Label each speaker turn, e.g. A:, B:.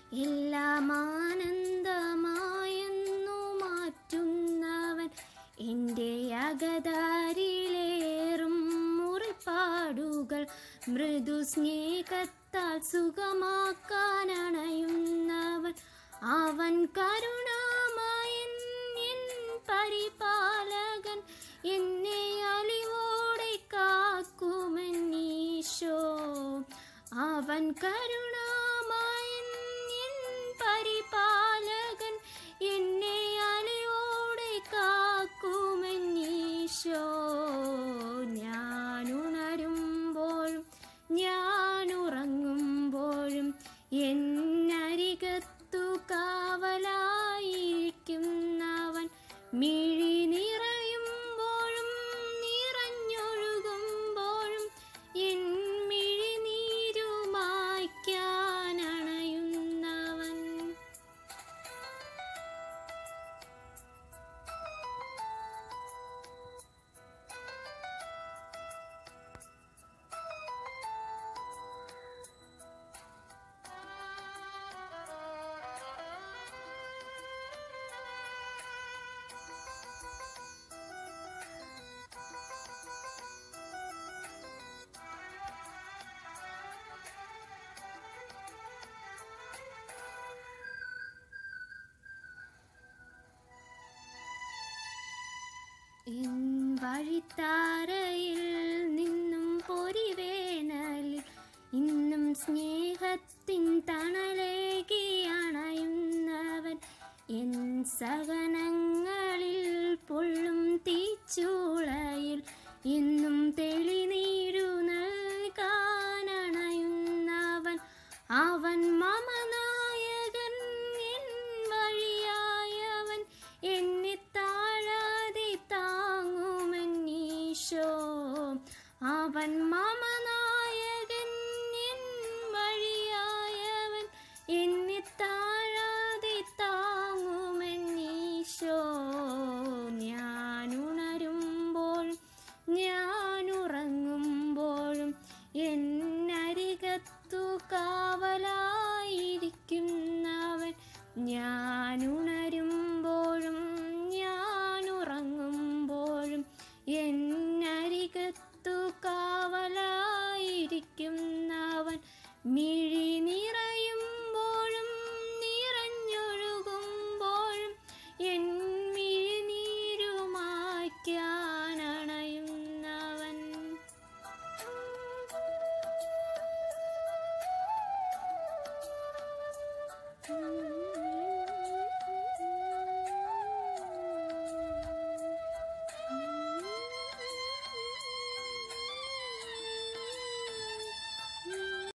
A: എല്ലാം ആനന്ദമായെന്നു മാറ്റുന്നവൻ എൻ്റെ അകതാരിലേറും മുറിപ്പാടുകൾ മൃദു സ്നേഹത്താൽ സുഖമാക്കാൻ അണയുന്നവൻ അവൻ കരുണാമയൻ എൻ പരിപാലകൻ എന്നെ അലിവോടെ കാക്കുമെന്നീശോ അവൻ കരുണാമയൻ എൻ പരിപാലകൻ എന്നെ അലിവോടെ കാക്കുമെന്നീശോ ഞാൻ ഉണരുമ്പോഴും ഞാൻ ഉറങ്ങുമ്പോഴും എന്നരികത്തു കാവലായിരിക്കുന്നവൻ മിഴി നിറയുമ്പോഴും നിറഞ്ഞൊഴുകുമ്പോഴും എൻ മിഴി നീരുമായ്ക്കാനണയുന്നവൻ എൻ വഴിത്താരയിൽ നിന്നും പൊരിവേനലിൽ ഇന്നും സ്നേഹത്തിൻ തണലേകി അണയുന്നവൻ എൻ സഹനങ്ങളിൽ പൊള്ളും തീച്ചൂളയിൽ എന്നും തെളിനീരു നൽകാൻ അണയുന്നവൻ അവൻ മമ നായകൻ എൻ വഴിയായവൻ എന്നെ താഴാതെ താങ്ങുമെന്നീശോ അവൻ മമ നായകൻ എൻ വഴിയായവൻ എന്നെ താഴാതെ താങ്ങുമെന്നീശോ ഞാൻ ഉണരുമ്പോഴും ഞാൻ ഉറങ്ങുമ്പോഴും എന്നരികത്തു കാവലായിരിക്കുന്നവൻ ഞാൻ ഉണരുമ്പോഴും ഞാൻ ഉറങ്ങുമ്പോഴും എന്നരികത്തു കാവലായിരിക്കുന്നവൻ മിഴി